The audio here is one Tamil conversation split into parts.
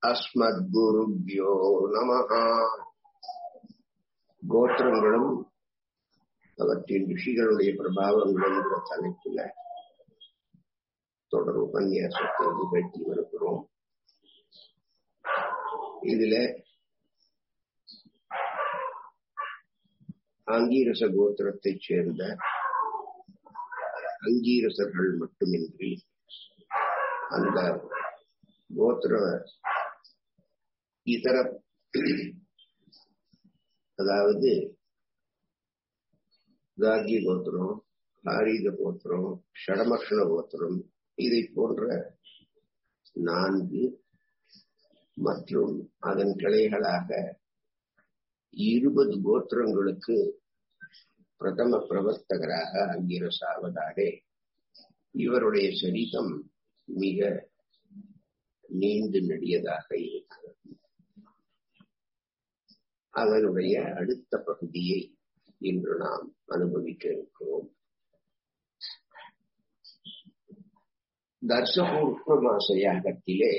அஸ்மத்குருபியோ நமஹா கோத்திரங்களும் அவற்றின் ரிஷிகளுடைய பிரபாவங்களும் என்ற தலைப்புல தொடர் உபன்யாசத்தை நிகழ்த்தி வருகிறோம் இதுல ஆங்கீரச கோத்திரத்தைச் சேர்ந்த அங்கீரசர்கள் மட்டுமின்றி அந்த கோத்திர இதர அதாவது தார்கி கோத்திரம் ஹாரீத கோத்திரம் ஷடமக்ஷண கோத்திரம் இதை போன்ற நான்கு மற்றும் அதன் கிளைகளாக இருபது கோத்திரங்களுக்கு பிரதம பிரவர்த்தகராக அங்கிரசாவதாலே இவருடைய சரிதம் மிக நீண்டு நெடியதாக இருக்கிறது அதனுடைய அடுத்த பகுதியை இன்று நாம் அனுபவிக்க இருக்கிறோம் தர்சபூர்வ மாச யாகத்திலே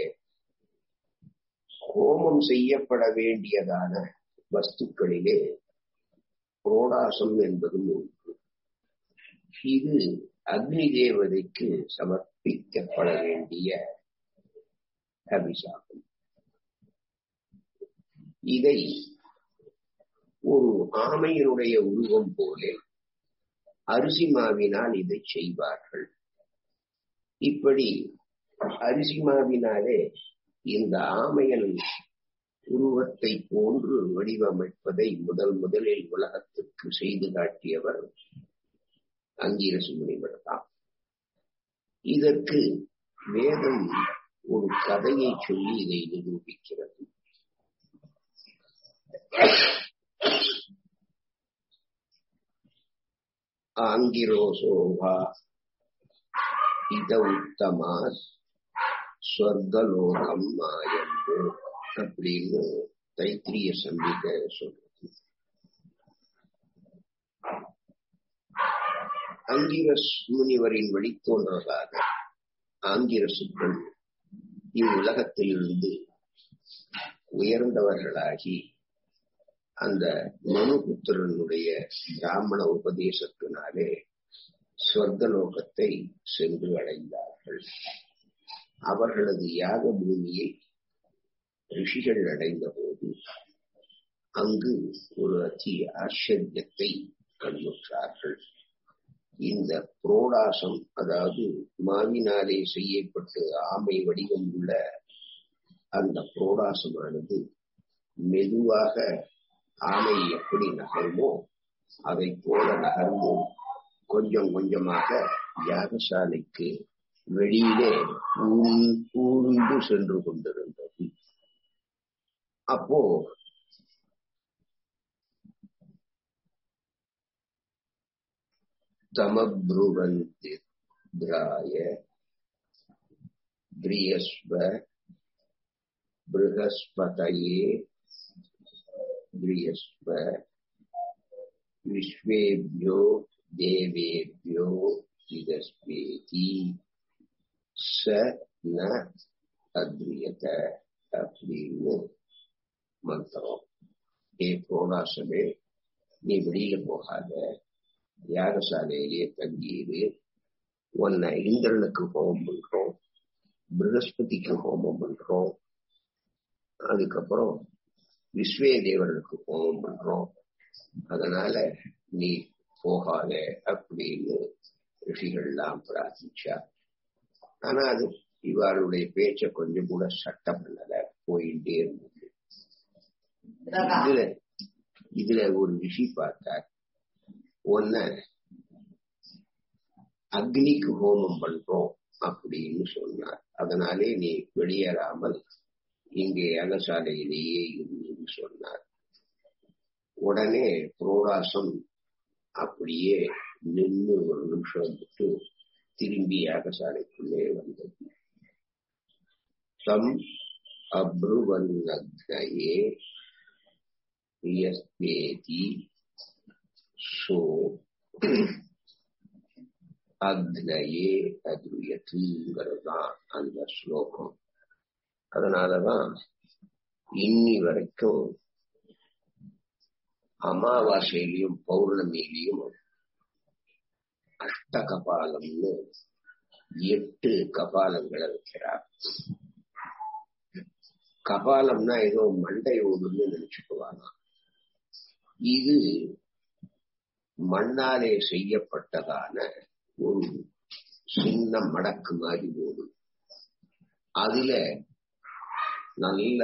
ஹோமம் செய்யப்பட வேண்டியதான வஸ்துக்களிலே புரோடாசம் என்பதும் ஒன்று இது அக்னி தேவதைக்கு சமர்ப்பிக்கப்பட வேண்டிய அபிஷாகம் இதை ஒரு ஆமையினுடைய உருவம் போல அரிசி மாவினால் இதை செய்வார்கள் இப்படி அரிசி மாவினாலே இந்த ஆமையல் உருவத்தை போன்று வடிவமைப்பதை முதல் முதலில் உலகத்திற்கு செய்து காட்டியவர் அங்கீரசு முனிவர் தான் இதற்கு வேதம் ஒரு கதையை சொல்லி இதை நிரூபிக்கிறது ஆங்கிரோசோவா இத உத்தமா ஸ்வர்கலோகம் மாயம்பு அப்படின்னு தைத்திரிய சங்கீத சொல்றது ஆங்கிரஸ் முனிவரின் வழித்தோன்றதாக ஆங்கிரசுக்கள் இவ்வுலகத்திலிருந்து உயர்ந்தவர்களாகி அந்த மனுபுத்திரனுடைய பிராமண உபதேசத்தினாலே சொர்க்கலோகத்தை சென்று அடைந்தார்கள் அவர்களது யாக பூமியை ரிஷிகள் அடைந்த போது அங்கு ஒரு அதி ஆச்சரியத்தை கண்ணுற்றார்கள் இந்த புரோடாசம் அதாவது மாவினாலே செய்யப்பட்டு ஆமை வடிவம் உள்ள அந்த புரோடாசமானது மெதுவாக ஆமை எப்படி நகருமோ அதை போல நகர்ந்து கொஞ்சம் கொஞ்சமாக யாகசாலைக்கு வெளியிலே ஊர்ந்து சென்று கொண்டிருந்தது அப்போ தமப்ருவந்திராய பிரியஸ்வ बृहस्पतये बृहस्प विश्वेभ्यो देवेभ्यो विदस्वेति ச ந அத்ரியத அப்படின்னு மந்திரம் ஏ புரோடாசமே நீ வெளியில போகாத யாகசாலையிலேயே தங்கியிரு உன்னை இந்திரனுக்கு ஹோமம் பண்றோம் பிரகஸ்பதிக்கு ஹோமம் பண்றோம் அதுக்கப்புறம் விஸ்வே தேவர்களுக்கு ஹோமம் பண்றோம் அதனால நீ போகாத அப்படின்னு ரிஷிகள்லாம் பிரார்த்திச்சா ஆனா அது இவருடைய பேச்ச கொஞ்சம் கூட சட்டம் பண்ணல போயிட்டே இருந்தது இதுல இதுல ஒரு ரிஷி பார்த்தார் ஒன்ன அக்னிக்கு ஹோமம் பண்றோம் அப்படின்னு சொன்னார் அதனாலே நீ வெளியேறாமல் இங்கே யாகசாலையிலேயே இருந்து சொன்னார் உடனே புரோடாசம் அப்படியே நின்று ஒரு நிமிஷம் விட்டு திரும்பி யாகசாலைக்குள்ளே வந்தது தம் அப்ருவன்னக்னயே பிரியஸ்தேதி சோ அக்னயே அதுயத்துங்கிறது தான் அந்த ஸ்லோகம் அதனாலதான் இன்னி வரைக்கும் அமாவாசையிலையும் பௌர்ணமியிலையும் அஷ்ட கபாலம்னு எட்டு கபாலங்களை வைக்கிறார் கபாலம்னா ஏதோ மண்டை ஓடுன்னு நினைச்சுக்குவாங்க இது மண்ணாலே செய்யப்பட்டதான ஒரு சின்ன மடக்கு மாதிரி ஓடு அதுல நல்ல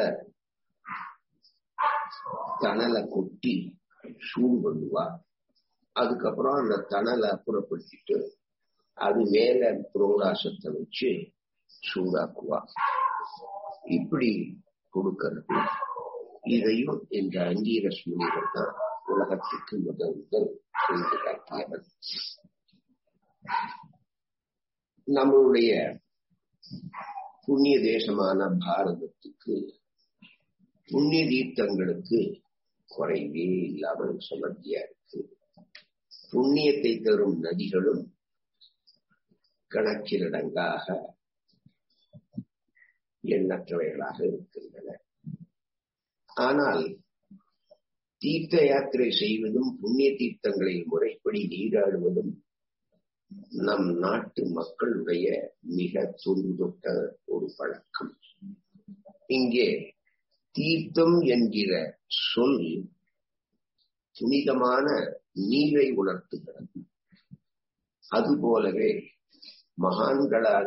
தணலை கொட்டி சூடு பண்ணுவா அதுக்கப்புறம் அந்த தணலை அப்புறப்படுத்திட்டு அது மேல புரோடாசத்தை வச்சு சூடாக்குவா இப்படி கொடுக்கிறது இதையும் இந்த அங்கீரஸ் முனிவர் தான் உலகத்துக்கு முதல் முதல் செய்து காட்டியவர் நம்மளுடைய புண்ணிய தேசமான பாரதத்துக்கு புண்ணிய தீர்த்தங்களுக்கு குறைவே இல்லாமல் சமர்த்தியா இருக்கு புண்ணியத்தை தரும் நதிகளும் கணக்கிலடங்காக எண்ணற்றவைகளாக இருக்கின்றன ஆனால் தீர்த்த யாத்திரை செய்வதும் புண்ணிய தீர்த்தங்களை முறைப்படி நீராடுவதும் நம் நாட்டு மக்களுடைய மிக தொன்றுதொட்ட ஒரு பழக்கம் இங்கே தீர்த்தம் என்கிற சொல் புனிதமான நீரை உணர்த்துகிறது அதுபோலவே மகான்களான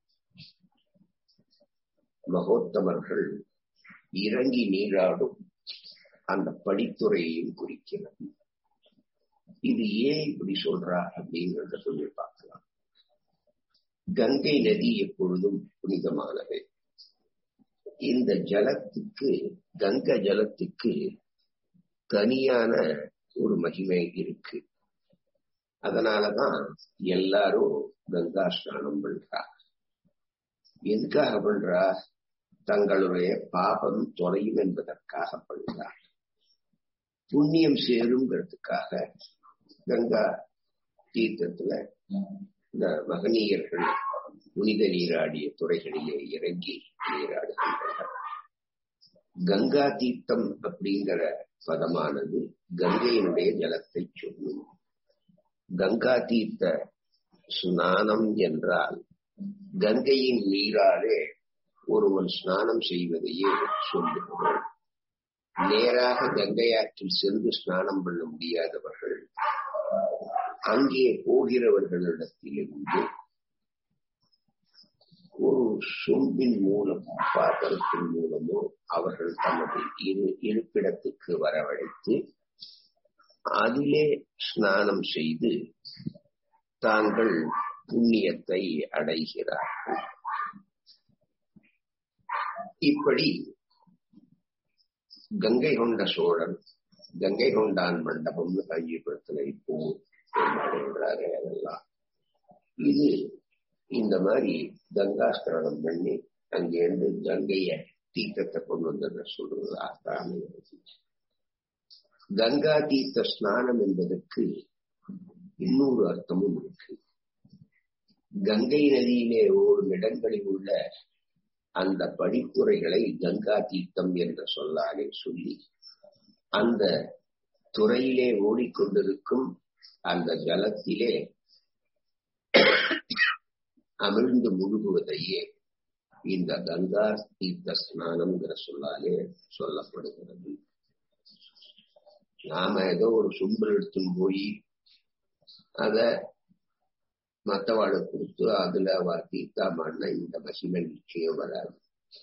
மகோத்தமர்கள் இறங்கி நீராடும் அந்த படித்துறையையும் குறிக்கிறது இது ஏன் இப்படி சொல்றா அப்படிங்கிறத சொல்லி பார்க்கலாம் கங்கை நதி எப்பொழுதும் புனிதமானது இந்த ஜலத்துக்கு கங்க ஜலத்துக்கு தனியான ஒரு மகிமை இருக்கு அதனாலதான் எல்லாரும் கங்கா ஸ்நானம் பண்றா எதுக்காக பண்றா தங்களுடைய பாபம் தொலையும் என்பதற்காக பண்றார் புண்ணியம் சேருங்கிறதுக்காக கங்கா தீர்த்தத்துல இந்த மகனீயர்கள் புனித நீராடிய துறைகளிலே இறங்கி நீராடுகின்றனர் கங்கா தீர்த்தம் அப்படிங்கிற பதமானது கங்கையினுடைய ஜலத்தை சொல்லும் கங்கா தீர்த்த ஸ்நானம் என்றால் கங்கையின் நீராலே ஒருவன் ஸ்நானம் செய்வதையே சொல்லுகிறோம் நேராக கங்கையாற்றில் சென்று ஸ்நானம் பண்ண முடியாதவர்கள் அங்கே போகிறவர்களிடத்திலிருந்து ஒரு சொம்பின் மூலம் பாத்திரத்தின் மூலமோ அவர்கள் தமது இரு இருப்பிடத்துக்கு வரவழைத்து அதிலே ஸ்நானம் செய்து தாங்கள் புண்ணியத்தை அடைகிறார்கள் இப்படி கங்கை கொண்ட சோழன் கங்கை கொண்டான் மண்டபம்னு காஞ்சிபுரத்துல இப்போ என்றாரு அதெல்லாம் இது இந்த மாதிரி கங்கா ஸ்நானம் பண்ணி அங்கேருந்து கங்கைய தீர்த்தத்தை கொண்டு வந்தத சொல்றது ஆத்தாமே கங்கா தீர்த்த ஸ்நானம் என்பதற்கு இன்னொரு அர்த்தமும் இருக்கு கங்கை நதியிலே ஓடும் இடங்களில் உள்ள அந்த படித்துறைகளை கங்கா தீர்த்தம் என்ற சொல்லாலே சொல்லி அந்த துறையிலே ஓடிக்கொண்டிருக்கும் அந்த ஜலத்திலே அமிழ்ந்து முழுகுவதையே இந்த கங்கா தீர்த்த ஸ்நானம்ங்கிற சொல்லாலே சொல்லப்படுகிறது நாம ஏதோ ஒரு சும்பல் எடுத்துன்னு போய் அத மத்தவாழை கொடுத்து அதுல அவ தீர்த்தாமான்னா இந்த மகிமை நிச்சயம் வராது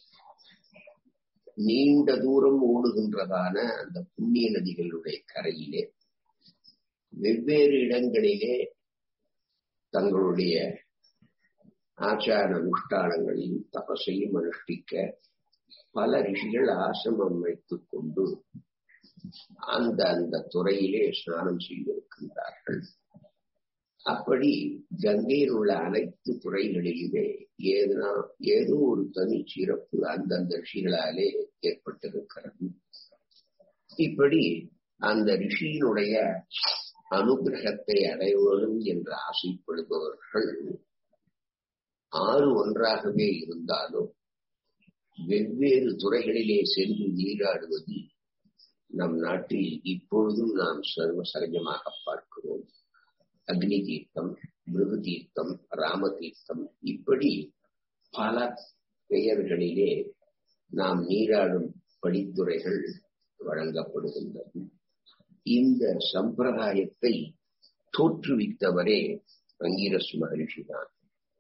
நீண்ட தூரம் ஓடுகின்றதான அந்த புண்ணிய நதிகளுடைய கரையிலே வெவ்வேறு இடங்களிலே தங்களுடைய ஆச்சார அனுஷ்டானங்களையும் தபசையும் அனுஷ்டிக்க பல ரிஷிகள் ஆசிரமம் வைத்துக் கொண்டு அந்த அந்த துறையிலே ஸ்நானம் செய்திருக்கின்றார்கள் அப்படி கங்கையில் உள்ள அனைத்து துறைகளிலுமே ஏதுனா ஏதோ ஒரு தனி சிறப்பு அந்தந்த ரிஷிகளாலே ஏற்பட்டிருக்கிறது இப்படி அந்த ரிஷியினுடைய அனுகிரகத்தை அடைய வேண்டும் என்று ஆசைப்படுபவர்கள் ஆறு ஒன்றாகவே இருந்தாலும் வெவ்வேறு துறைகளிலே சென்று நீராடுவது நம் நாட்டில் இப்பொழுதும் நாம் சர்வ சகஜமாக பார்க்கிறோம் அக்னி தீர்த்தம் மிருகு தீர்த்தம் ராம தீர்த்தம் இப்படி பல பெயர்களிலே நாம் நீராடும் படித்துறைகள் வழங்கப்படுகின்றது இந்த சம்பிரதாயத்தை தோற்றுவித்தவரே அங்கீரஸ் மகரிஷி தான்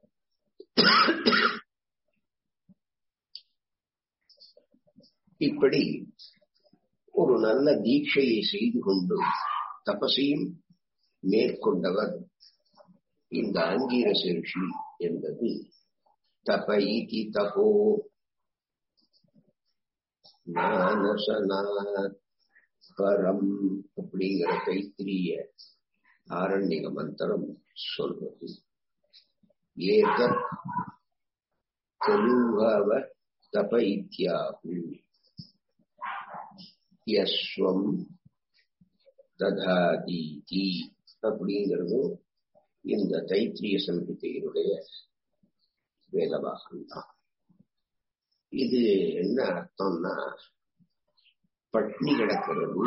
இப்படி ஒரு நல்ல தீட்சையை செய்து கொண்டு தபசையும் மேற்கொண்டவர் இந்த அங்கீரச ரிஷி என்பது தப இதி தபோ ஞானசனாத் பரம் அப்படிங்கிற கைத்திரிய ஆரண்யக மந்திரம் சொல்வது ஏதத் கலுவவ தப இத்தியாகு யஸ்வம் ததாதீதி அப்படிங்கிறதும் இந்த தைத்திரிய சம்பித்தையினுடைய வேதபாகம் தான் இது என்ன அர்த்தம்னா பட்னி கிடக்கிறது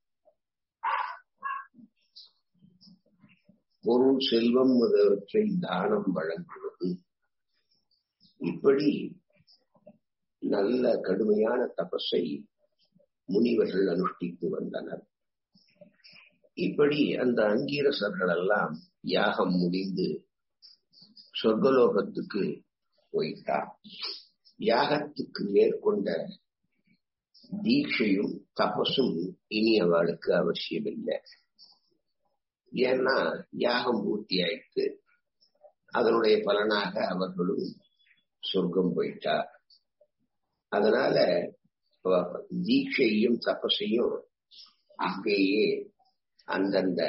பொருள் செல்வம் முதலவற்றை தானம் வழங்குவது இப்படி நல்ல கடுமையான தபஸை முனிவர்கள் அனுஷ்டித்து வந்தனர் இப்படி அந்த அங்கீரசர்கள் எல்லாம் யாகம் முடிந்து சொர்க்கலோகத்துக்கு போயிட்டார் யாகத்துக்கு மேற்கொண்ட தீட்சையும் தபசும் இனி அவளுக்கு அவசியமில்லை ஏன்னா யாகம் பூர்த்தி ஆயிட்டு அதனுடைய பலனாக அவர்களும் சொர்க்கம் போயிட்டார் அதனால தீட்சையும் தபசையும் அங்கேயே அந்தந்த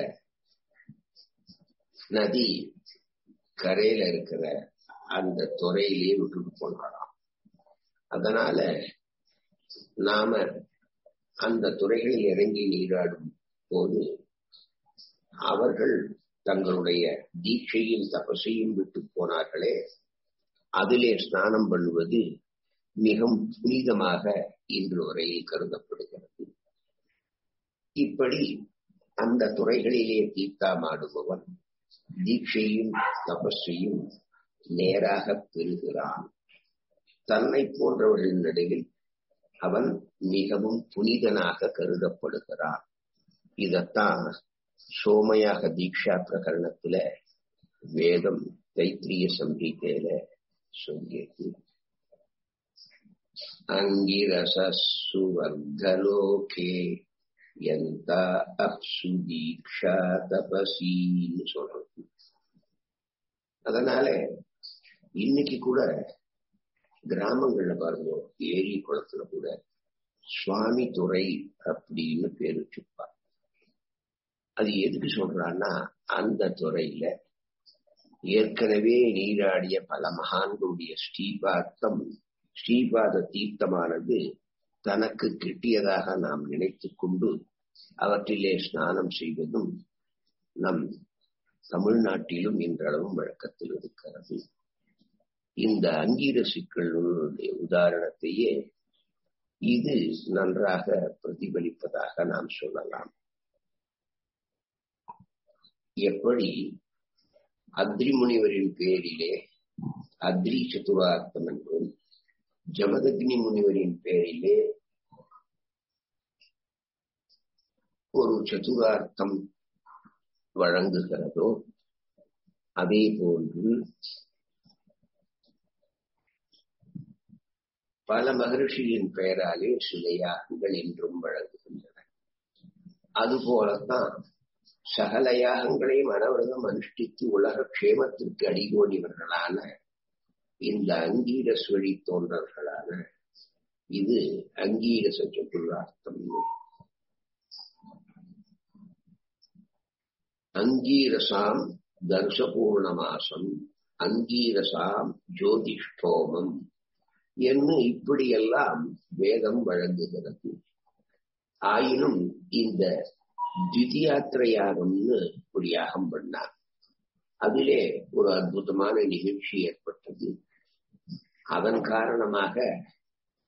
நதி கரையில இருக்கிற அந்த துறையிலேயே விட்டுட்டு போனாராம் அதனால நாம அந்த துறைகளில் இறங்கி நீராடும் போது அவர்கள் தங்களுடைய தீட்சையும் தபசையும் விட்டு போனார்களே அதிலே ஸ்நானம் பண்ணுவது மிகவும் புனிதமாக இன்று வரையில் கருதப்படுகிறது இப்படி அந்த துறைகளிலே தீர்த்தாமாடுபவன் தீட்சையும் தபஸையும் நேராக பெறுகிறான் தன்னை போன்றவர்களின் நடுவில் அவன் மிகவும் புனிதனாக கருதப்படுகிறான் இதத்தான் சோமயாக தீக்ஷா பிரகரணத்துல வேதம் தைத்திரிய சங்கீதையில சொல்லியது அங்கிரசுவர்கலோகே எந்த அப்சு தீக்ஷா தபசின்னு சொல்றது அதனால இன்னைக்கு கூட கிராமங்கள்ல பாருங்க ஏரி குளத்துல கூட சுவாமி துறை அப்படின்னு பேர் வச்சிருப்பார் அது எதுக்கு சொல்றான்னா அந்த துறையில ஏற்கனவே நீராடிய பல மகான்களுடைய ஸ்ரீபாத்தம் ஸ்ரீபாத தீர்த்தமானது தனக்கு கிட்டியதாக நாம் நினைத்துக் கொண்டு அவற்றிலே ஸ்நானம் செய்வதும் நம் தமிழ்நாட்டிலும் இன்றளவும் வழக்கத்தில் இருக்கிறது இந்த அங்கீரசுக்களுடைய உதாரணத்தையே இது நன்றாக பிரதிபலிப்பதாக நாம் சொல்லலாம் எப்படி அத்ரி முனிவரின் பேரிலே அத்ரி சதுரார்த்தம் என்றும் ஜமதக்னி முனிவரின் பேரிலே ஒரு சதுரார்த்தம் வழங்குகிறதோ அதே போன்று பல மகர்ஷியின் பெயராலே சில யாகங்கள் என்றும் வழங்குகின்றன அதுபோலத்தான் சகல யாகங்களையும் அனவரதம் அனுஷ்டித்து உலக க்ஷேமத்திற்கு அடிகோடியவர்களான இந்த அங்கீரஸ் வழி தோன்றர்களான இது அங்கீரச சதுரார்த்தம் அங்கீரசாம் தர்சபூர்ணமாசம் அங்கீரசாம் ஜோதிஷ்டோமம் என்று இப்படியெல்லாம் வேதம் வழங்குகிறது ஆயினும் இந்த திதியாத்திரையாகம்னு ஒரு யாகம் பண்ணார் அதிலே ஒரு அற்புதமான நிகழ்ச்சி ஏற்பட்டது அதன் காரணமாக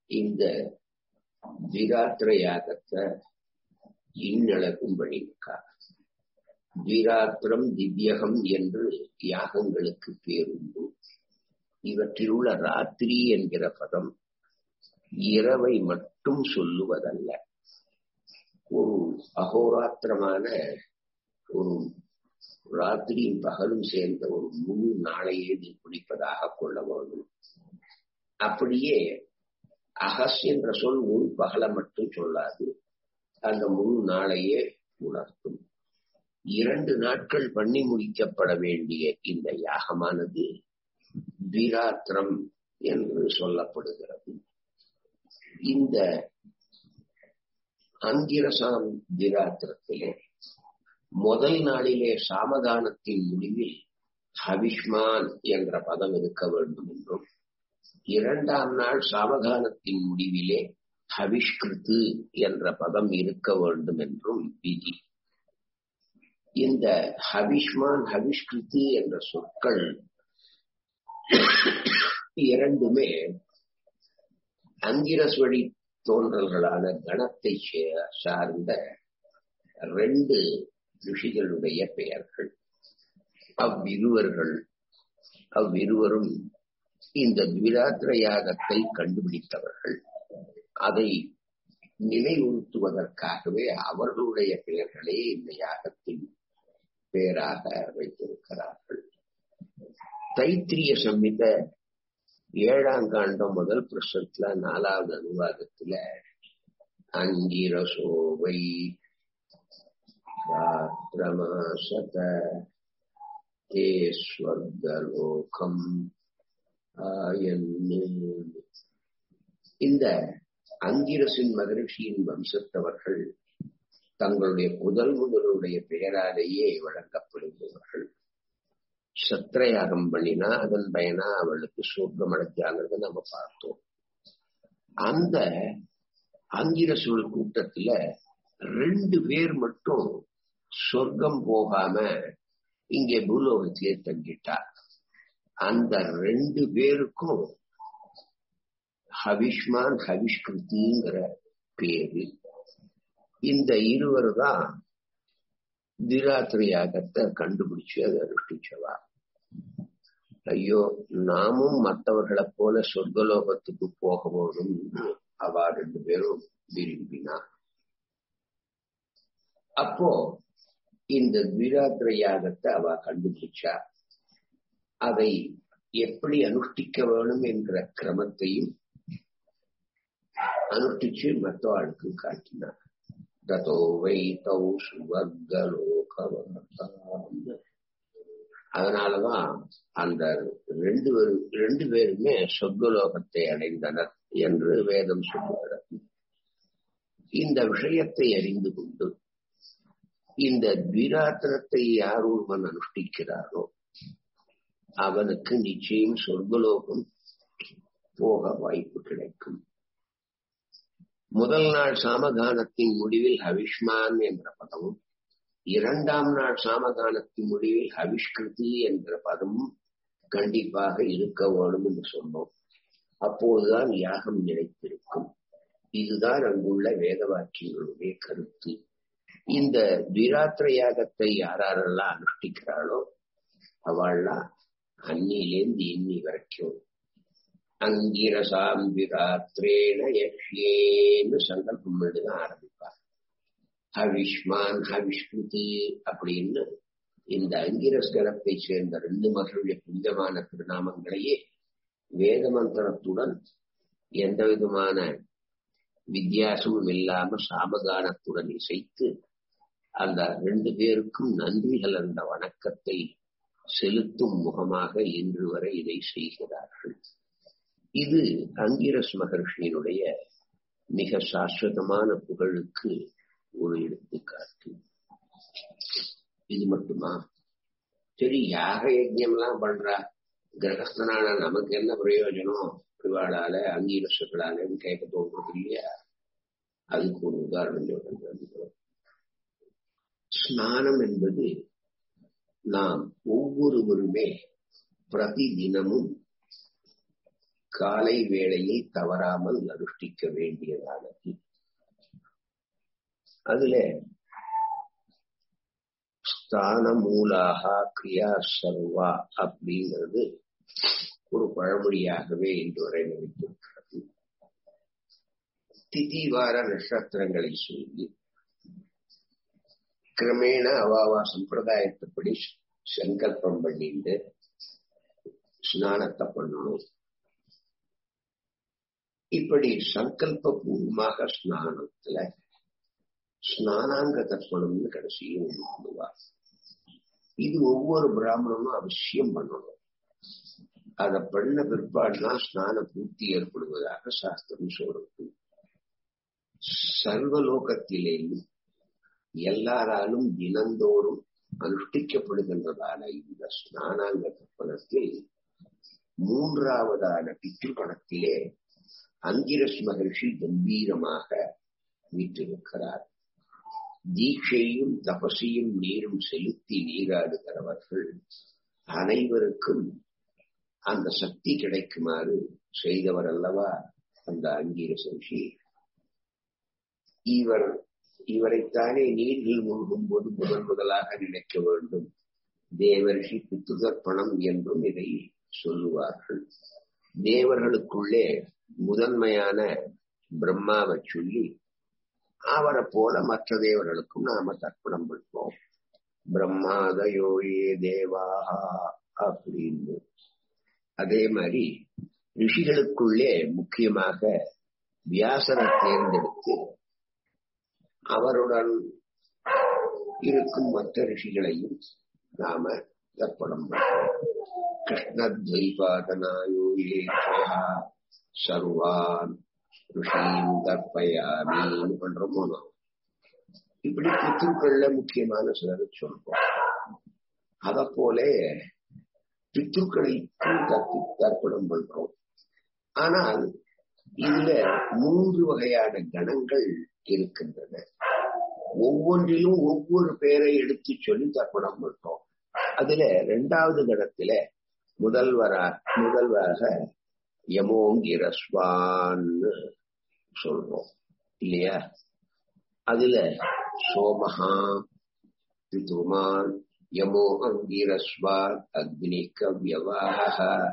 இந்த திராத்திர யாகத்தை இன்னழகும் பண்ணியிருக்கார் திராத்திரம் திவ்யகம் என்று யாகங்களுக்கு பேருண்டு இவற்றில் உள்ள ராத்திரி என்கிற பதம் இரவை மட்டும் சொல்லுவதல்ல ஒரு அகோராத்திரமான ஒரு ராத்திரியும் பகலும் சேர்ந்த ஒரு முழு நாளையே நீ குடிப்பதாக கொள்ள வேண்டும் அப்படியே அகஸ் என்ற சொல் முழு பகலை மட்டும் சொல்லாது அந்த முழு நாளையே உணர்த்தும் இரண்டு நாட்கள் பண்ணி முடிக்கப்பட வேண்டிய இந்த யாகமானது வீராத்திரம் என்று சொல்லப்படுகிறது இந்த அங்கிரசாம் வீராத்திரத்திலே முதல் நாளிலே சாமதானத்தின் முடிவில் ஹவிஷ்மான் என்ற பதம் இருக்க வேண்டும் என்றும் இரண்டாம் நாள் சாமதானத்தின் முடிவிலே ஹவிஷ்கிருத்து என்ற பதம் இருக்க வேண்டும் என்றும் விதி இந்த ஹவிஷ்மான் ஹவிஷ்கிருத்து என்ற சொற்கள் இரண்டுமே அங்கிரஸ் வழி தோன்றல்களான கணத்தை சார்ந்த ரெண்டு ரிஷிகளுடைய பெயர்கள் அவ்விருவர்கள் அவ்விருவரும் இந்த துவிராத்திர யாகத்தை கண்டுபிடித்தவர்கள் அதை நினைவுறுத்துவதற்காகவே அவர்களுடைய பெயர்களே இந்த யாகத்தின் பெயராக வைத்திருக்கிறார்கள் தைத்திரிய சம்மித ஏழாம் காண்டம் முதல் பிரசத்துல நாலாவது அனுவாதத்துல அங்கிரசோவை ராத்திரமாசத தே ஸ்வர்கலோகம் ஆயன்னு இந்த அங்கிரசின் மகரிஷியின் வம்சத்தவர்கள் தங்களுடைய முதல் முதலுடைய பெயராலேயே வழங்கப்படுபவர்கள் சத்திரயாகம் பண்ணினா அதன் பயனா அவளுக்கு சொர்க்கம் அடைச்சாங்கிறத நம்ம பார்த்தோம் அந்த அங்கிரசூழ் கூட்டத்துல ரெண்டு பேர் மட்டும் சொர்க்கம் போகாம இங்கே பூலோகத்திலே தங்கிட்டார் அந்த ரெண்டு பேருக்கும் ஹவிஷ்மான் ஹவிஷ்கிருத்திங்கிற பேரு இந்த இருவர் தான் திராத்திரி யாகத்தை கண்டுபிடிச்சு அதை அனுஷ்டிச்சவா ஐயோ நாமும் மற்றவர்களை போல சொர்க்கலோகத்துக்கு போக போதும் அவா ரெண்டு பேரும் விரும்பினா அப்போ இந்த திராத்திர யாகத்தை அவ கண்டுபிடிச்சா அதை எப்படி அனுஷ்டிக்க வேணும் என்கிற கிரமத்தையும் அனுஷ்டிச்சு மற்றவாளுக்கு காட்டினார் ததோ வை தௌ சுவர்கலோகம் அதனாலதான் அந்த ரெண்டு ரெண்டு பேருமே சொர்க்கலோகத்தை அடைந்தனர் என்று வேதம் சொல்லுகிறது இந்த விஷயத்தை அறிந்து கொண்டு இந்த துவிராத்திரத்தை யார் ஒருவன் அனுஷ்டிக்கிறாரோ அவனுக்கு நிச்சயம் சொர்க்கலோகம் போக வாய்ப்பு கிடைக்கும் முதல் நாள் சாமகானத்தின் முடிவில் ஹவிஷ்மான் என்ற பதமும் இரண்டாம் நாள் சாமகானத்தின் முடிவில் ஹவிஷ்கிருதி என்ற பதமும் கண்டிப்பாக இருக்க வேணும் என்று சொன்னோம் அப்போதுதான் யாகம் நிலைத்திருக்கும் இதுதான் அங்குள்ள வேத வாக்கியங்களுடைய கருத்து இந்த திராத்திர யாகத்தை யாரெல்லாம் அனுஷ்டிக்கிறாளோ அவள்லாம் அன்னிலேந்து இன்னி வரைக்கும் அங்கிரசாம் விராத்திரேன யக்ஷேன்னு சங்கல்பம் தான் ஆரம்பிப்பார் ஹவிஷ்மான் ஹவிஷ்கிருதி அப்படின்னு இந்த அங்கிரஸ் கணத்தை சேர்ந்த ரெண்டு மகளுடைய புனிதமான திருநாமங்களையே வேத மந்திரத்துடன் எந்த விதமான வித்தியாசமும் இல்லாம சாமகானத்துடன் இசைத்து அந்த ரெண்டு பேருக்கும் நன்றி கலந்த வணக்கத்தை செலுத்தும் முகமாக இன்று வரை இதை செய்கிறார்கள் இது அங்கிரஸ் மகர்ஷியினுடைய மிக சாஸ்வதமான புகழுக்கு ஒரு எடுத்துக்காட்டு இது மட்டுமா சரி யாக யஜ்யம் எல்லாம் பண்றா கிரகஸ்தனான நமக்கு என்ன பிரயோஜனம் இவாளால அங்கீரசுகளால கேட்க தோன்றது இல்லையா அதுக்கு ஒரு உதாரணம் சொல்றேன் ஸ்நானம் என்பது நாம் ஒவ்வொருவருமே பிரதி தினமும் காலை வேளையில் தவறாமல் அனுஷ்டிக்க வேண்டியதானது அதுல ஸ்தான மூலாக கிரியா சர்வா அப்படிங்கிறது ஒரு பழமொழியாகவே இன்று வரை நினைத்திருக்கிறது திதி வார நட்சத்திரங்களை சொல்லி கிரமேண அவாவா சம்பிரதாயத்தைப்படி சங்கல்பம் பண்ணிட்டு ஸ்நானத்தை பண்ணணும் இப்படி சங்கல்ப பூர்வமாக ஸ்நானத்துல ஸ்நானாங்க தர்ப்பணம்னு கடைசியும் ஒண்ணு பண்ணுவார் இது ஒவ்வொரு பிராமணனும் அவசியம் பண்ணணும் அதை பண்ண பிற்பாடுதான் ஸ்நான பூர்த்தி ஏற்படுவதாக சாஸ்திரம் சொல்றது சர்வலோகத்திலேயும் எல்லாராலும் தினந்தோறும் அனுஷ்டிக்கப்படுகின்றதான இந்த ஸ்நானாங்க தர்ப்பணத்தில் மூன்றாவதான பித்ருபணத்திலே அங்கிரஸ் மகர்ஷி கம்பீரமாக வீற்றிருக்கிறார் தீட்சையும் தபசையும் நீரும் செலுத்தி நீராடுகிறவர்கள் அனைவருக்கும் அந்த சக்தி கிடைக்குமாறு செய்தவர் அல்லவா அந்த அங்கீரச ரிஷி இவர் இவரைத்தானே நீரில் மூழ்கும் போது முதன் முதலாக நினைக்க வேண்டும் தேவரிஷி பித்துதர்ப்பணம் என்றும் இதை சொல்லுவார்கள் தேவர்களுக்குள்ளே முதன்மையான பிரம்மாவை சொல்லி அவரை போல மற்ற தேவர்களுக்கும் நாம தர்ப்பணம் பண்ணுவோம் பிரம்மாதயோயே தேவாஹா அப்படின்னு அதே மாதிரி ரிஷிகளுக்குள்ளே முக்கியமாக வியாசரை தேர்ந்தெடுத்து அவருடன் இருக்கும் மற்ற ரிஷிகளையும் நாம தர்ப்பணம் பண்ணுவோம் கிருஷ்ணத்வைபாதனாயோ ஏஷா சர்வான் ருஷியும் தர்ப்பயாமின்னு பண்றோமோ நாம் இப்படி பித்ருக்கள்ல முக்கியமான சிலர் சொல்றோம் அத போல பித்ருக்களுக்கும் தர்ப்பி தர்ப்பணம் பண்றோம் ஆனால் இதுல மூன்று வகையான கணங்கள் இருக்கின்றன ஒவ்வொன்றிலும் ஒவ்வொரு பேரை எடுத்து சொல்லி தர்ப்பணம் பண்றோம் அதுல இரண்டாவது கணத்துல முதல்வரா முதல்வராக யமோங்கிரஸ்வான்னு சொல்றோம் இல்லையா அதுல சோமஹா பிதுமான் யமோ அங்கிரஸ்வாத் அக்னிக வியவாக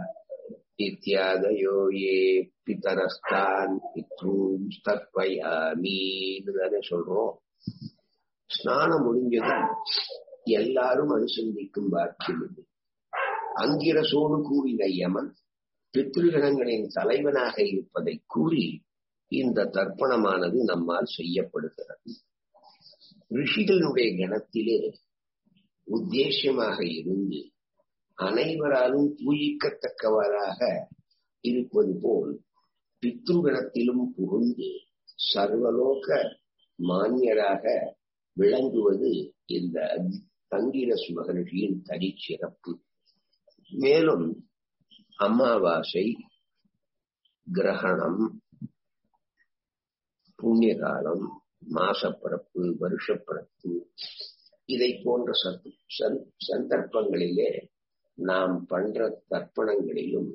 இத்தியாதயோ ஏ பிதரஸ்தான் பித்ரூம் தர்ப்பயாமீன்னு தானே சொல்றோம் ஸ்நானம் முடிஞ்சதும் எல்லாரும் அனுசந்திக்கும் பாக்கியம் இது அங்கிரசோடு கூறின யமன் பித்ருகணங்களின் தலைவனாக இருப்பதை கூறி இந்த தர்ப்பணமானது நம்மால் செய்யப்படுகிறது ரிஷிகளுடைய கணத்திலே உத்தேசமாக இருந்து அனைவராலும் பூஜிக்கத்தக்கவராக இருப்பது போல் பித்ருகணத்திலும் புகுந்து சர்வலோக மானியராக விளங்குவது இந்த தங்கிரஸ் மகர்ஷியின் தனிச்சிறப்பு மேலும் அமாவாசை கிரகணம் புண்ணிய காலம் மாசப்பிறப்பு வருஷப்பிறப்பு இதை போன்ற சந்தர்ப்பங்களிலே நாம் பண்ற தர்ப்பணங்களிலும்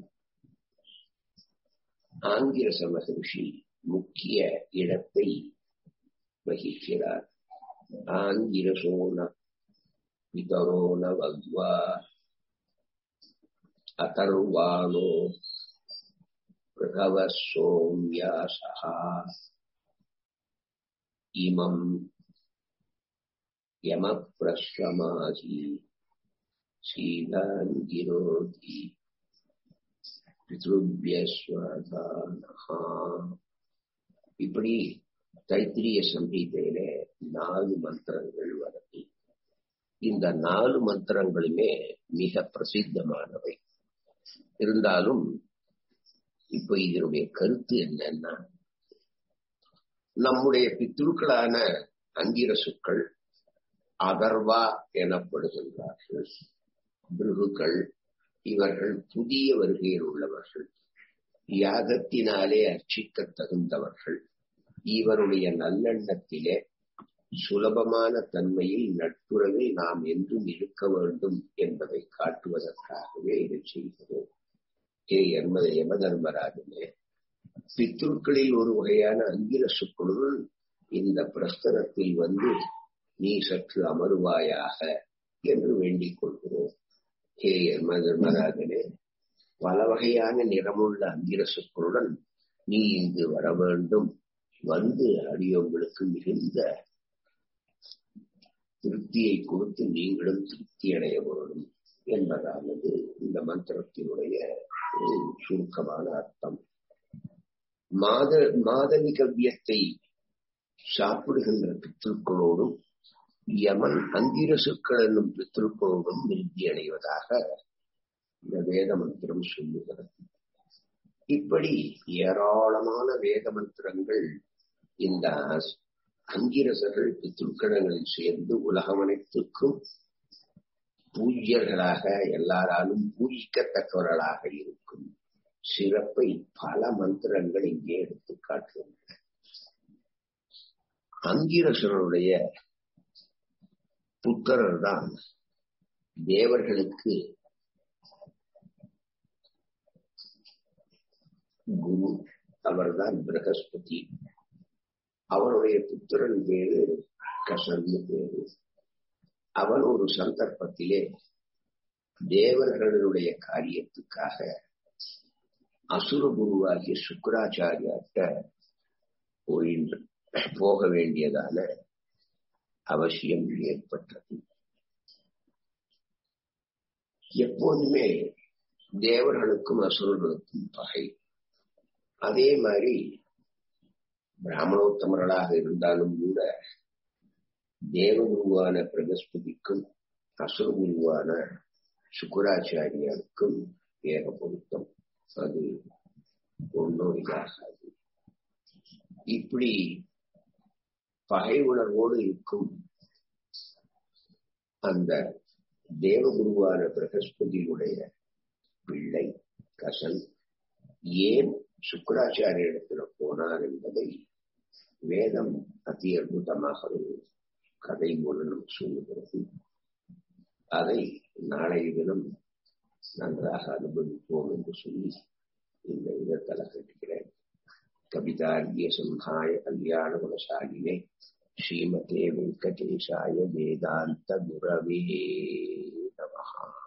ஆங்கிரச மகர்ஷி முக்கிய இடத்தை வகிக்கிறார் ஆங்கிரசோன பிதரோன வக்வா अतर्वाणो पृथवः सोम्यासः इमम् यमप्रश्रमासि शीलान् गिरोति பித்ருபியஸ்வதானஹ இப்படி தைத்திரிய சம்பீதையில நாலு மந்திரங்கள் வருது இந்த நாலு மந்திரங்களுமே மிக பிரசித்தமானவை இருந்தாலும் இப்ப இதனுடைய கருத்து என்னன்னா நம்முடைய பித்ருக்களான அங்கிரசுக்கள் அகர்வா எனப்படுகின்றார்கள் பிருகுக்கள் இவர்கள் புதிய வருகையில் உள்ளவர்கள் யாகத்தினாலே அர்ச்சிக்க தகுந்தவர்கள் இவருடைய நல்லெண்ணத்திலே சுலபமான தன்மையில் நட்புறவில் நாம் என்றும் இருக்க வேண்டும் என்பதை காட்டுவதற்காகவே இதை செய்கிறோம் ஹே யர்மத யம தர்மராஜனே பித்ருக்களில் ஒரு வகையான அங்கிரசுக்குழுள் இந்த பிரஸ்தரத்தில் வந்து நீ சற்று அமருவாயாக என்று வேண்டிக் கொள்கிறோம் ஹே யர்ம தர்மராஜனே பல வகையான நிறமுள்ள அங்கிரசுக்களுடன் நீ இங்கு வர வேண்டும் வந்து அடியவங்களுக்கு மிகுந்த திருப்தியை கொடுத்து நீங்களும் திருப்தி அடைய வேண்டும் என்பதானது இந்த மந்திரத்தினுடைய ஒரு சுருக்கமான அர்த்தம் மாத மாதவி கவ்யத்தை சாப்பிடுகின்ற பித்திருக்களோடும் யமன் அங்கிரசுக்கள் என்னும் பித்திருக்களோடும் விருத்தி அடைவதாக இந்த வேத மந்திரம் சொல்லுகிறது இப்படி ஏராளமான வேத மந்திரங்கள் இந்த அங்கிரசர்கள் பித்துக்கடங்களில் சேர்ந்து உலகம் அனைத்துக்கும் பூஜ்யர்களாக எல்லாராலும் பூஜிக்கத்தக்கவர்களாக இருக்கும் சிறப்பை பல மந்திரங்கள் இங்கே எடுத்து காட்டுகின்றன அங்கிரசருடைய புத்தரர் தான் தேவர்களுக்கு குரு அவர்தான் பிரகஸ்பதி அவனுடைய புத்திரன் பேரு கசன்னு பேரு அவன் ஒரு சந்தர்ப்பத்திலே தேவர்களுடைய காரியத்துக்காக அசுர குருவாகிய சுக்கராச்சாரியாட்ட போயின்று போக வேண்டியதான அவசியம் ஏற்பட்டது எப்போதுமே தேவர்களுக்கும் அசுரர்களுக்கும் பகை அதே மாதிரி பிராமணோத்தமர்களாக இருந்தாலும் கூட தேவகுருவான பிரகஸ்பதிக்கும் அசுரகுருவான சுக்கராச்சாரியாருக்கும் ஏக பொருத்தம் அது ஒன்றும் இதாகாது இப்படி பகை உணர்வோடு இருக்கும் அந்த தேவகுருவான பிரகஸ்பதியுடைய பிள்ளை கசன் ஏன் சுக்கராச்சாரியத்தில் போனார் என்பதை வேதம் அதி அற்புதமாக ஒரு கதை மூலம் சொல்லுகிறது அதை நாளைய தினம் நன்றாக அனுபவிப்போம் என்று சொல்லி இந்த விதத்தல கட்டுகிறேன் கவிதாரிய சம்ஹாய கல்யாண குணசாலினே ஸ்ரீமதே வெங்கடேஷாய வேதாந்த குரவே நமஹா